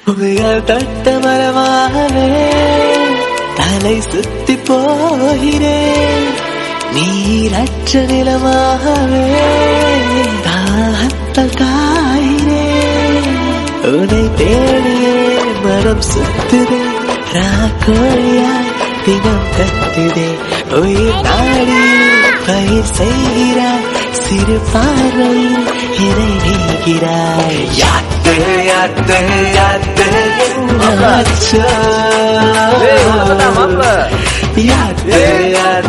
புயல் தொட்ட மரமாகவே தலை சுத்தி போகிறேன் நீரற்ற நிலமாகவே தாகத்தால் காயினேன் உன்னை தேடியே மனம் சுத்துதே ராக்கோழியாய் தினம் கத்துதே உயிர் நாடி பயிர் செய்கிறாய் சிறு பார்வையில் என்னை நீகிறாய் யாத்து யாத்து யாத்து என்னாச்சோ? ஏய், உனக்கு தான் மாப்பிள்ளை. யாத்து யாத்து